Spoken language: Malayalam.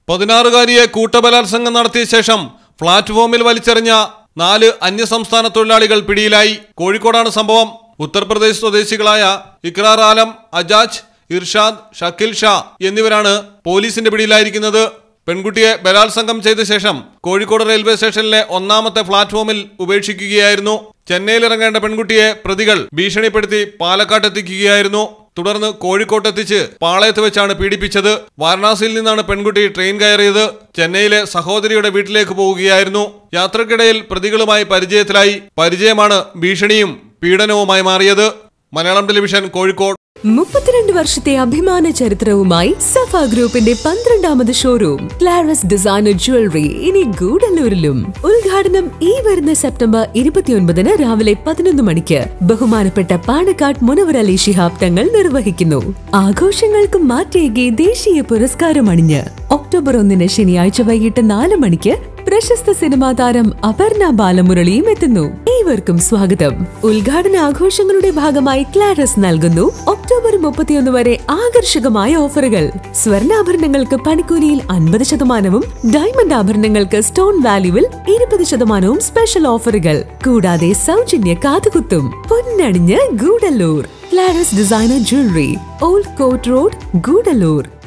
പതിനാറുകാരിയെ കൂട്ടബലാത്സംഗം നടത്തിയ ശേഷം പ്ലാറ്റ്ഫോമിൽ വലിച്ചെറിഞ്ഞ നാല് അന്യസംസ്ഥാന തൊഴിലാളികൾ പിടിയിലായി കോഴിക്കോടാണ് സംഭവം ഉത്തർപ്രദേശ് സ്വദേശികളായ ഇക്രാർ ആലം അജാജ് ഇർഷാദ് ഷക്കിൽ ഷാ എന്നിവരാണ് പോലീസിന്റെ പിടിയിലായിരിക്കുന്നത് പെൺകുട്ടിയെ ബലാത്സംഗം ചെയ്ത ശേഷം കോഴിക്കോട് റെയിൽവേ സ്റ്റേഷനിലെ ഒന്നാമത്തെ പ്ലാറ്റ്ഫോമിൽ ഉപേക്ഷിക്കുകയായിരുന്നു ചെന്നൈയിൽ ഇറങ്ങേണ്ട പെൺകുട്ടിയെ പ്രതികൾ ഭീഷണിപ്പെടുത്തി പാലക്കാട്ടെത്തിക്കുകയായിരുന്നു തുടർന്ന് കോഴിക്കോട്ടെത്തിച്ച് പാളയത്ത് വെച്ചാണ് പീഡിപ്പിച്ചത് വാരണാസിയിൽ നിന്നാണ് പെൺകുട്ടി ട്രെയിൻ കയറിയത് ചെന്നൈയിലെ സഹോദരിയുടെ വീട്ടിലേക്ക് പോവുകയായിരുന്നു യാത്രക്കിടയിൽ പ്രതികളുമായി പരിചയത്തിലായി പരിചയമാണ് ഭീഷണിയും പീഡനവുമായി മാറിയത് മലയാളം ടെലിവിഷൻ കോഴിക്കോട് മുപ്പത്തിരണ്ട് വർഷത്തെ അഭിമാന ചരിത്രവുമായി സഫ ഗ്രൂപ്പിന്റെ പന്ത്രണ്ടാമത് ഷോറൂം ക്ലാരസ് ഡിസൈനർ ജ്വല്ലറി ഇനി ഗൂഡല്ലൂരിലും ഉദ്ഘാടനം ഈ വരുന്ന സെപ്റ്റംബർ ഇരുപത്തിയൊൻപതിന് രാവിലെ പതിനൊന്ന് മണിക്ക് ബഹുമാനപ്പെട്ട പാണക്കാട് മുനവർ അലി ശിഹാബ് തങ്ങൾ നിർവഹിക്കുന്നു ആഘോഷങ്ങൾക്ക് മാറ്റേകി ദേശീയ പുരസ്കാരം അണിഞ്ഞ് ഒക്ടോബർ ഒന്നിന് ശനിയാഴ്ച വൈകിട്ട് നാല് മണിക്ക് പ്രശസ്ത സിനിമാ താരം അപർണ ബാലമുരളിയും എത്തുന്നു ഏവർക്കും സ്വാഗതം ഉദ്ഘാടന ആഘോഷങ്ങളുടെ ഭാഗമായി ക്ലാരസ് നൽകുന്നു ഒക്ടോബർ മുപ്പത്തിയൊന്ന് വരെ ആകർഷകമായ ഓഫറുകൾ സ്വർണ്ണാഭരണങ്ങൾക്ക് പണിക്കൂലിയിൽ അൻപത് ശതമാനവും ഡയമണ്ട് ആഭരണങ്ങൾക്ക് സ്റ്റോൺ വാല്യൂവിൽ ഇരുപത് ശതമാനവും സ്പെഷ്യൽ ഓഫറുകൾ കൂടാതെ സൗജന്യ കാതുകുത്തും പൊന്നണിഞ്ഞ് Gudalur Claras designer jewellery old court road Gudalur